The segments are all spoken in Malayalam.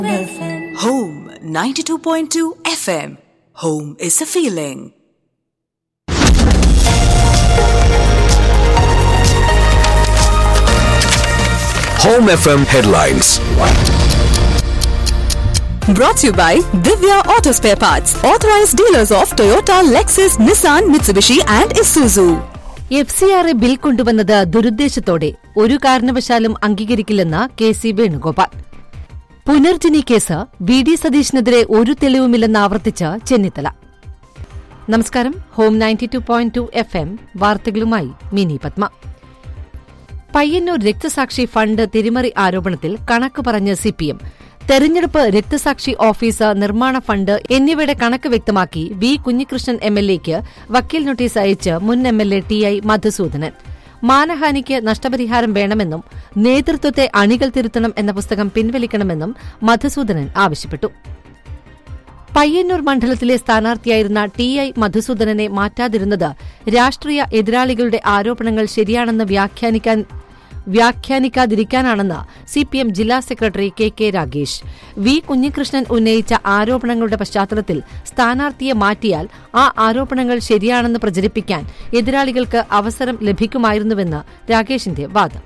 Home 92.2 FM. Home is a feeling. Home FM headlines. Brought to you by Divya Auto Spare Parts, authorized dealers of Toyota, Lexus, Nissan, Mitsubishi, and Isuzu. F C R A bill കൊണ്ടുവന്നത് ദുരുദ്ദേശത്തോടെ ഒരു കാരണവശാലും അംഗീകരിക്കില്ലെന്ന് K C Venugopal Punarjani case V D സതീഷിനെതിരെ ഒരു തെളിവുമില്ലെന്ന് ആവർത്തിച്ച് ചെന്നിത്തല നമസ്കാരം Home ninety two point two F M വാർത്തകളുമായി മിനി പത്മ പയ്യന്നൂർ രക്തസാക്ഷി ഫണ്ട് തിരിമറി ആരോപണത്തിൽ കണക്ക് പറഞ്ഞ് സിപിഎം തെരഞ്ഞെടുപ്പ് രക്തസാക്ഷി ഓഫീസ് നിർമ്മാണ ഫണ്ട് എന്നിവയുടെ കണക്ക് വ്യക്തമാക്കി വി കുഞ്ഞികൃഷ്ണൻ എം എൽ എക്ക് വക്കീൽ നോട്ടീസ് അയച്ച് മുൻ M L A T I Madhusudanan മാനഹാനിക്ക് നഷ്ടപരിഹാരം വേണമെന്നും നേതൃത്വത്തെ അണികൾ തിരുത്തണം എന്ന പുസ്തകം പിൻവലിക്കണമെന്നും മധുസൂദനൻ ആവശ്യപ്പെട്ടു പയ്യന്നൂർ മണ്ഡലത്തിലെ സ്ഥാനാർത്ഥിയായിരുന്ന ടി ഐ മധുസൂദനനെ മാറ്റാതിരുന്നത് രാഷ്ട്രീയ എതിരാളികളുടെ ആരോപണങ്ങൾ ശരിയാണെന്ന് വ്യാഖ്യാനിക്കാൻ വ്യാഖ്യാനിക്കാതിരിക്കാനാണെന്ന് സിപിഎം ജില്ലാ secretary K K Ragesh V Kunhikrishnan ഉന്നയിച്ച ആരോപണങ്ങളുടെ പശ്ചാത്തലത്തിൽ സ്ഥാനാർത്ഥിയെ മാറ്റിയാൽ ആ ആരോപണങ്ങൾ ശരിയാണെന്ന് പ്രചരിപ്പിക്കാൻ എതിരാളികൾക്ക് അവസരം ലഭിക്കുമായിരുന്നുവെന്ന് രാഗേഷിന്റെ വാദം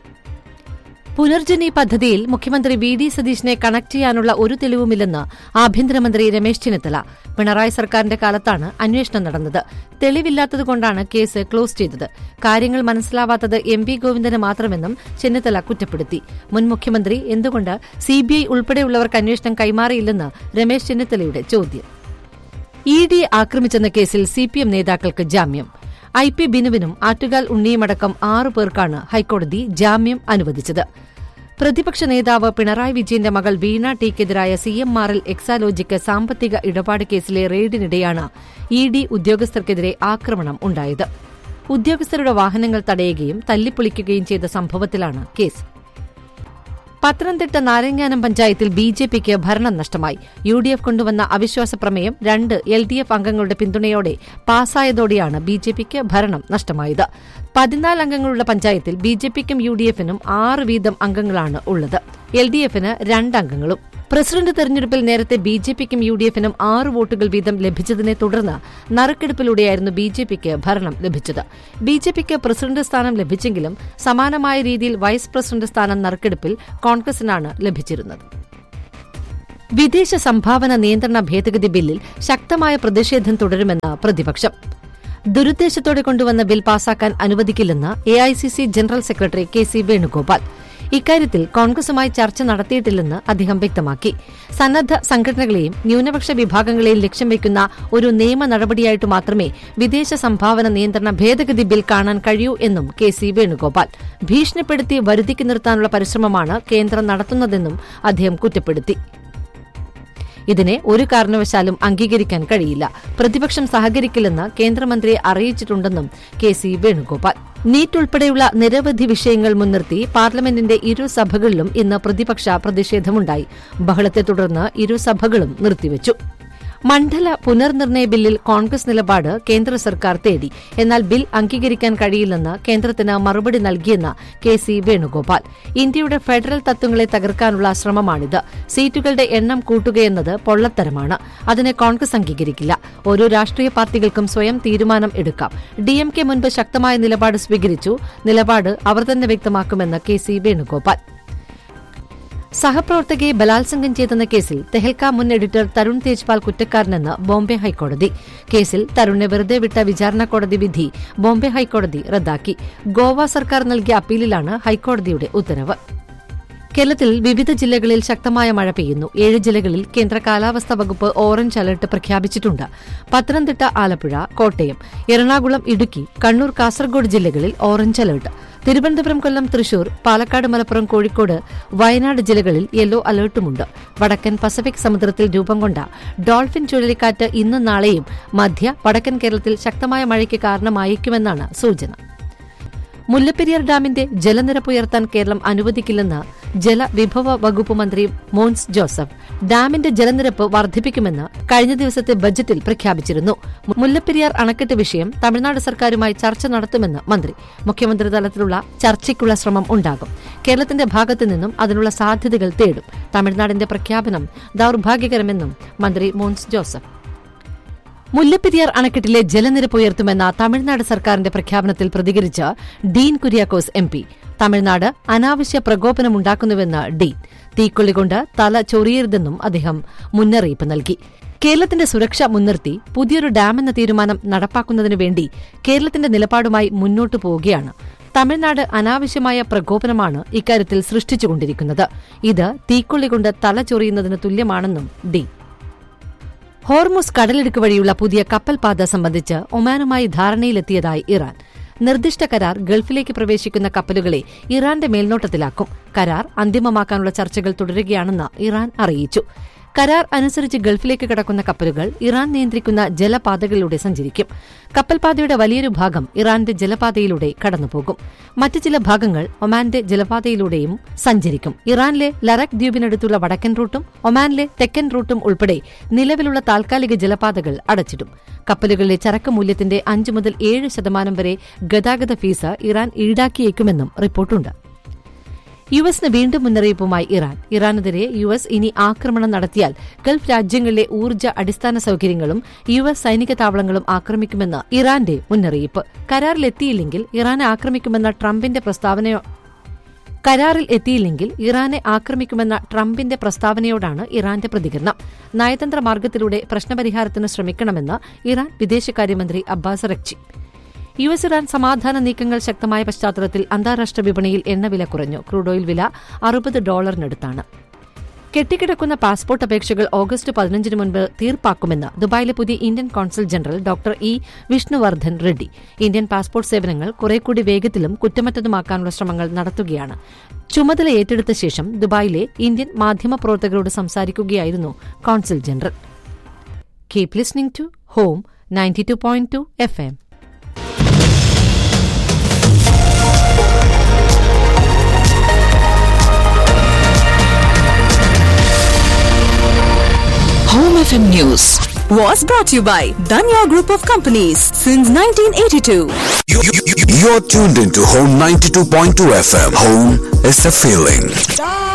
പുനർജനി പദ്ധതിയിൽ മുഖ്യമന്ത്രി വി ഡി സതീഷിനെ കണക്ട് ചെയ്യാനുള്ള ഒരു തെളിവുമില്ലെന്ന് ആഭ്യന്തരമന്ത്രി രമേശ് ചെന്നിത്തല പിണറായി സർക്കാരിന്റെ കാലത്താണ് അന്വേഷണം നടന്നത് തെളിവില്ലാത്തതുകൊണ്ടാണ് കേസ് ക്ലോസ് ചെയ്തത് കാര്യങ്ങൾ മനസ്സിലാവാത്തത് എം പി ഗോവിന്ദന് മാത്രമെന്നും ചെന്നിത്തല കുറ്റപ്പെടുത്തി മുൻ മുഖ്യമന്ത്രി എന്തുകൊണ്ട് സിബിഐ ഉൾപ്പെടെയുള്ളവർക്ക് അന്വേഷണം കൈമാറിയില്ലെന്ന് രമേശ് ചെന്നിത്തലയുടെ ചോദ്യം ഇ ഡി ആക്രമിച്ചെന്ന കേസിൽ സിപിഎം നേതാക്കൾക്ക് ജാമ്യം ഐ പി ബിനുവിനും ആറ്റുകാൽ ഉണ്ണിയുമടക്കം ആറു പേർക്കാണ് ഹൈക്കോടതി ജാമ്യം അനുവദിച്ചത് പ്രതിപക്ഷ നേതാവ് പിണറായി വിജയന്റെ മകൾ വീണ ടിക്കെതിരായ C M R L Exalogic സാമ്പത്തിക ഇടപാട് കേസിലെ റെയ്ഡിനിടെയാണ് ഇ ഡി ഉദ്യോഗസ്ഥർക്കെതിരെ ആക്രമണം ഉണ്ടായത് ഉദ്യോഗസ്ഥരുടെ വാഹനങ്ങൾ തടയുകയും തല്ലിപ്പൊളിക്കുകയും ചെയ്ത സംഭവത്തിലാണ് കേസ് പത്തനംതിട്ട നാരങ്ങാനം പഞ്ചായത്തിൽ ബി ജെ പിക്ക് ഭരണം നഷ്ടമായി യു ഡി എഫ് കൊണ്ടുവന്ന അവിശ്വാസ പ്രമേയം രണ്ട് എൽ ഡി എഫ് അംഗങ്ങളുടെ പിന്തുണയോടെ പാസായതോടെയാണ് ബി ജെ പിക്ക് ഭരണം നഷ്ടമായത് പതിനാല് അംഗങ്ങളുള്ള പഞ്ചായത്തിൽ ബി ജെ പിക്കും യു ഡി എഫിനും ആറ് വീതം അംഗങ്ങളാണ് ഉള്ളത് എൽ ഡി എഫിന് രണ്ട് അംഗങ്ങളും പ്രസിഡന്റ് തെരഞ്ഞെടുപ്പിൽ നേരത്തെ ബി ജെ പിക്കും യു ഡി എഫിനും ആറ് വോട്ടുകൾ വീതം ലഭിച്ചതിനെ തുടർന്ന് നറുക്കെടുപ്പിലൂടെയായിരുന്നു ബി ജെ പിക്ക് ഭരണം ലഭിച്ചത് ബി ജെ പിക്ക് പ്രസിഡന്റ് സ്ഥാനം ലഭിച്ചെങ്കിലും സമാനമായ രീതിയിൽ വൈസ് പ്രസിഡന്റ് സ്ഥാനം നറുക്കെടുപ്പിൽ കോൺഗ്രസിനാണ് ലഭിച്ചിരുന്നത് വിദേശ സംഭാവന നിയന്ത്രണ ഭേദഗതി ബില്ലിൽ ശക്തമായ പ്രതിഷേധം തുടരുമെന്ന് പ്രതിപക്ഷം ദുരുദ്ദേശത്തോടെ കൊണ്ടുവന്ന ബിൽ പാസാക്കാൻ അനുവദിക്കില്ലെന്ന് AICC general secretary K C Venugopal ഇക്കാര്യത്തിൽ കോൺഗ്രസുമായി ചർച്ച നടത്തിയിട്ടില്ലെന്ന് അദ്ദേഹം വ്യക്തമാക്കി സന്നദ്ധ സംഘടനകളെയും ന്യൂനപക്ഷ വിഭാഗങ്ങളെയും ലക്ഷ്യം വയ്ക്കുന്ന ഒരു നിയമ നടപടിയായിട്ട് മാത്രമേ വിദേശ സംഭാവന നിയന്ത്രണ ഭേദഗതി ബിൽ കാണാൻ കഴിയൂ എന്നും കെ സി വേണുഗോപാൽ ഭീഷണിപ്പെടുത്തി വരുതിക്ക് നിർത്താനുള്ള പരിശ്രമമാണ് കേന്ദ്രം നടത്തുന്നതെന്നും അദ്ദേഹം കുറ്റപ്പെടുത്തി ഇതിനെ ഒരു കാരണവശാലും അംഗീകരിക്കാൻ കഴിയില്ല പ്രതിപക്ഷം സഹകരിക്കില്ലെന്ന് കേന്ദ്രമന്ത്രിയെ അറിയിച്ചിട്ടുണ്ടെന്നും കെ സി വേണുഗോപാൽ നീറ്റ് ഉൾപ്പെടെയുള്ള നിരവധി വിഷയങ്ങൾ മുൻനിർത്തി പാർലമെന്റിന്റെ ഇരു സഭകളിലും ഇന്ന് പ്രതിപക്ഷ പ്രതിഷേധമുണ്ടായി ബഹളത്തെ തുടർന്ന് ഇരു സഭകളും നിർത്തിവച്ചു മണ്ഡല പുനർനിർണയ ബില്ലിൽ കോൺഗ്രസ് നിലപാട് കേന്ദ്ര സർക്കാർ തേടി എന്നാൽ ബിൽ അംഗീകരിക്കാൻ കഴിയില്ലെന്ന് കേന്ദ്രത്തിന് മറുപടി നൽകിയെന്ന് കെ സി വേണുഗോപാൽ ഇന്ത്യയുടെ ഫെഡറൽ തത്വങ്ങളെ തകർക്കാനുള്ള ശ്രമമാണിത് സീറ്റുകളുടെ എണ്ണം കൂട്ടുകയെന്നത് പൊള്ളത്തരമാണ് അതിനെ കോൺഗ്രസ് അംഗീകരിക്കില്ല ഓരോ രാഷ്ട്രീയ പാർട്ടികൾക്കും സ്വയം തീരുമാനം എടുക്കാം ഡിഎംകെ മുൻപ് ശക്തമായ നിലപാട് സ്വീകരിച്ചു നിലപാട് അവർ തന്നെ വ്യക്തമാക്കുമെന്ന് കെ സി വേണുഗോപാൽ സഹപ്രവർത്തകയെ ബലാത്സംഗം ചെയ്തെന്ന കേസിൽ തെഹൽക്ക മുൻ എഡിറ്റർ തരുൺ തേജ്പാൽ കുറ്റക്കാരനെന്ന് ബോംബെ ഹൈക്കോടതി കേസിൽ തരുണിനെ വെറുതെ വിട്ട വിചാരണ കോടതി വിധി ബോംബെ ഹൈക്കോടതി റദ്ദാക്കി ഗോവ സർക്കാർ നൽകിയ അപ്പീലിലാണ് ഹൈക്കോടതിയുടെ ഉത്തരവ് കേരളത്തിൽ വിവിധ ജില്ലകളിൽ ശക്തമായ മഴ പെയ്യുന്നു ഏഴ് ജില്ലകളിൽ കേന്ദ്ര കാലാവസ്ഥാ വകുപ്പ് ഓറഞ്ച് അലർട്ട് പ്രഖ്യാപിച്ചിട്ടുണ്ട് പത്തനംതിട്ട ആലപ്പുഴ കോട്ടയം എറണാകുളം ഇടുക്കി കണ്ണൂർ കാസർഗോഡ് ജില്ലകളിൽ ഓറഞ്ച് അലർട്ട് തിരുവനന്തപുരം കൊല്ലം തൃശൂർ പാലക്കാട് മലപ്പുറം കോഴിക്കോട് വയനാട് ജില്ലകളിൽ യെല്ലോ അലർട്ടുമുണ്ട് വടക്കൻ പസഫിക് സമുദ്രത്തിൽ രൂപം കൊണ്ട ഡോൾഫിൻ ചുഴലിക്കാറ്റ് ഇന്നും നാളെയും മധ്യ വടക്കൻ കേരളത്തിൽ ശക്തമായ മഴയ്ക്ക് കാരണമായേക്കുമെന്നാണ് സൂചന മുല്ലപ്പെരിയാർ ഡാമിന്റെ ജലനിരപ്പ് ഉയർത്താൻ കേരളം അനുവദിക്കില്ലെന്ന് ജലവിഭവ വകുപ്പ് മന്ത്രി മോൻസ് ജോസഫ് ഡാമിന്റെ ജലനിരപ്പ് വർദ്ധിപ്പിക്കുമെന്ന് കഴിഞ്ഞ ദിവസത്തെ ബജറ്റിൽ പ്രഖ്യാപിച്ചിരുന്നു മുല്ലപ്പെരിയാർ അണക്കെട്ട് വിഷയം തമിഴ്നാട് സർക്കാരുമായി ചർച്ച നടത്തുമെന്ന് മന്ത്രി മുഖ്യമന്ത്രി തലത്തിലുള്ള ചർച്ചയ്ക്കുള്ള ശ്രമം ഉണ്ടാകും കേരളത്തിന്റെ ഭാഗത്തു നിന്നും അതിനുള്ള സാധ്യതകൾ തേടും തമിഴ്നാടിന്റെ പ്രഖ്യാപനം ദൌർഭാഗ്യകരമെന്നും മന്ത്രി മോൻസ് ജോസഫ് മുല്ലപ്പെരിയാർ അണക്കെട്ടിലെ ജലനിരപ്പ് ഉയർത്തുമെന്ന തമിഴ്നാട് സർക്കാരിന്റെ പ്രഖ്യാപനത്തിൽ പ്രതികരിച്ച് Dean Kuriakose M P Tamil Nadu അനാവശ്യ പ്രകോപനമുണ്ടാക്കുന്നുവെന്ന് ഡീൻ തീക്കൊള്ളികൊണ്ട് തല ചൊറിയരുതെന്നും അദ്ദേഹം മുന്നറിയിപ്പ് നൽകി കേരളത്തിന്റെ സുരക്ഷ മുൻനിർത്തി പുതിയൊരു ഡാമെന്ന തീരുമാനം നടപ്പാക്കുന്നതിനു വേണ്ടി കേരളത്തിന്റെ നിലപാടുമായി മുന്നോട്ടു പോവുകയാണ് തമിഴ്നാട് അനാവശ്യമായ പ്രകോപനമാണ് ഇക്കാര്യത്തിൽ സൃഷ്ടിച്ചുകൊണ്ടിരിക്കുന്നത് ഇത് തീക്കൊള്ളികൊണ്ട് തല ചൊറിയുന്നതിന് തുല്യമാണെന്നും ഡീൻ ഹോർമുസ് കടലിടുക്ക് വഴിയുള്ള പുതിയ കപ്പൽ പാത സംബന്ധിച്ച് ഒമാനുമായി ധാരണയിലെത്തിയതായി ഇറാൻ നിർദ്ദിഷ്ട കരാർ ഗൾഫിലേക്ക് പ്രവേശിക്കുന്ന കപ്പലുകളെ ഇറാന്റെ മേൽനോട്ടത്തിലാക്കും കരാർ അന്തിമമാക്കാനുള്ള ചർച്ചകൾ തുടരുകയാണെന്ന് ഇറാൻ അറിയിച്ചു കരാർ അനുസരിച്ച് ഗൾഫിലേക്ക് കടക്കുന്ന കപ്പലുകൾ ഇറാൻ നിയന്ത്രിക്കുന്ന ജലപാതകളിലൂടെ സഞ്ചരിക്കും കപ്പൽപാതയുടെ വലിയൊരു ഭാഗം ഇറാന്റെ ജലപാതയിലൂടെ കടന്നുപോകും മറ്റ് ചില ഭാഗങ്ങൾ ഒമാന്റെ ജലപാതയിലൂടെയും സഞ്ചരിക്കും ഇറാനിലെ ലറക് ദ്വീപിനടുത്തുള്ള വടക്കൻ റൂട്ടും ഒമാനിലെ തെക്കൻ റൂട്ടും ഉൾപ്പെടെ നിലവിലുള്ള താൽക്കാലിക ജലപാതകൾ അടച്ചിടും കപ്പലുകളിലെ ചരക്ക് മൂല്യത്തിന്റെ അഞ്ച് മുതൽ ഏഴ് ശതമാനം വരെ ഗതാഗത ഫീസ് ഇറാൻ ഈടാക്കിയേക്കുമെന്നും റിപ്പോർട്ടുണ്ട് യു എസിന് വീണ്ടും മുന്നറിയിപ്പുമായി ഇറാൻ ഇറാനെതിരെ യു എസ് ഇനി ആക്രമണം നടത്തിയാൽ ഗൾഫ് രാജ്യങ്ങളിലെ ഊർജ്ജ അടിസ്ഥാന സൌകര്യങ്ങളും യു എസ് സൈനിക താവളങ്ങളും ആക്രമിക്കുമെന്ന് ഇറാന്റെ മുന്നറിയിപ്പ് കരാറിലെത്തിയില്ലെങ്കിൽ ഇറാനെ ആക്രമിക്കുമെന്ന ട്രംപിന്റെ പ്രസ്താവനയോ കരാറിൽ എത്തിയില്ലെങ്കിൽ ഇറാനെ ആക്രമിക്കുമെന്ന ട്രംപിന്റെ പ്രസ്താവനയോടാണ് ഇറാന്റെ പ്രതികരണം നയതന്ത്ര മാർഗത്തിലൂടെ പ്രശ്നപരിഹാരത്തിന് ശ്രമിക്കണമെന്ന് ഇറാൻ വിദേശകാര്യമന്ത്രി Abbas Araghchi U S Iran സമാധാന നീക്കങ്ങൾ ശക്തമായ പശ്ചാത്തലത്തിൽ അന്താരാഷ്ട്ര വിപണിയിൽ എണ്ണവില കുറഞ്ഞു ക്രൂഡ് ഓയിൽ വില അറുപത് ഡോളറിനടുത്താണ് കെട്ടിക്കിടക്കുന്ന പാസ്പോർട്ട് അപേക്ഷകൾ ഓഗസ്റ്റ് പതിനഞ്ചിന് മുൻപ് തീർപ്പാക്കുമെന്ന് ദുബായിലെ പുതിയ Indian consul general doctor E Vishnuvardhan Reddy Indian passport സേവനങ്ങൾ കുറേക്കൂടി വേഗത്തിലും കുറ്റമറ്റതുമാക്കാനുള്ള ശ്രമങ്ങൾ നടത്തുകയാണ് ചുമതല ഏറ്റെടുത്ത ശേഷം ദുബായിലെ ഇന്ത്യൻ മാധ്യമപ്രവർത്തകരോട് സംസാരിക്കുകയായിരുന്നു consul general keep listening to Home ninety two point two F M Home FM News was brought to you by Danya Group of Companies since 1982. You- you- you- You're tuned into Home 92.2 FM. Home is a feeling.